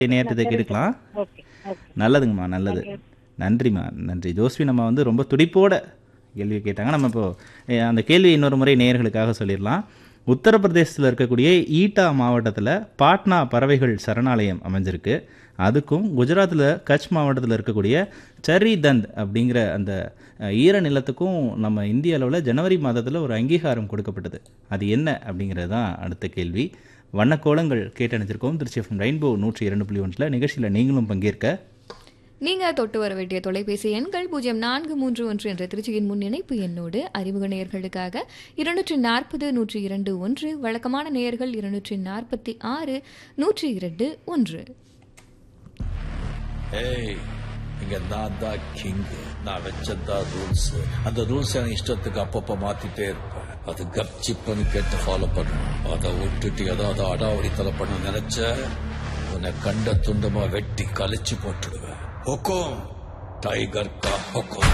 நேரத்தை கெடுக்கலாம் okay okay நல்லதுங்கம்மா நல்லது நன்றிம்மா நன்றி ஜோஸ்வி நம்ம வந்து ரொம்ப துடிப்போட கேள்வி கேட்டாங்க நம்ம இப்போ அஹ், அந்த கேள்வி இன்னொரு முறை நேயர்களுக்காக சொல்லிடலாம் உத்தரப்பிரதேசத்தில் இருக்கக்கூடிய ஈட்டா மாவட்டத்தில் பாட்னா பறவைகள் சரணாலயம் அமைஞ்சிருக்கு அதுக்கும் குஜராத்தில் கட்ச் மாவட்டத்தில் இருக்கக்கூடிய சரி தந்த் அப்படிங்கிற அந்த அஹ், ஈர நிலத்துக்கும் நம்ம இந்திய அளவில் ஜனவரி மாதத்தில் ஒரு அங்கீகாரம் கொடுக்கப்பட்டது அது என்ன அப்படிங்கிறது தான் அடுத்த கேள்வி வண்ணக்கோலங்கள் கேட்டணிச்சிருக்கோம் திருச்சி எஃப்எம் ரெயின்போ நூற்றி இரண்டு புள்ளி ஒன்றில் நிகழ்ச்சியில் நீங்களும் பங்கேற்க நீங்க தொட்டு வர வேண்டிய தொலைபேசி எண்கள் பூஜ்ஜியம் நான்கு மூன்று ஒன்று என்ற திருச்சியின் முன் இணைப்பு எண்ணோடு அறிமுக நேயர்களுக்காக இருநூற்றி நாற்பது நூற்றி இரண்டு ஒன்று வழக்கமான நேயர்கள் இருநூற்றி நாற்பத்தி ஆறு நூற்றி இரண்டு ஒன்று ஏய் இங்க நான் தான் கிங் நான் வச்சதான் ரூல்ஸ் அந்த ரூல்ஸ் எனக்கு இஷ்டத்துக்கு அப்பப்ப மாத்திட்டே இருப்பேன் அது கப்சிப்புன்னு கேட்டு ஃபாலோ பண்ணணும் அதை விட்டுட்டு ஏதாவது அடாவடித்தலை பண்ண நினைச்ச உன்னை கண்ட துண்டமா வெட்டி கழிச்சு போட்டுடுவேன் ஹொக்கோம் டைகர் கா ஹொக்கோம்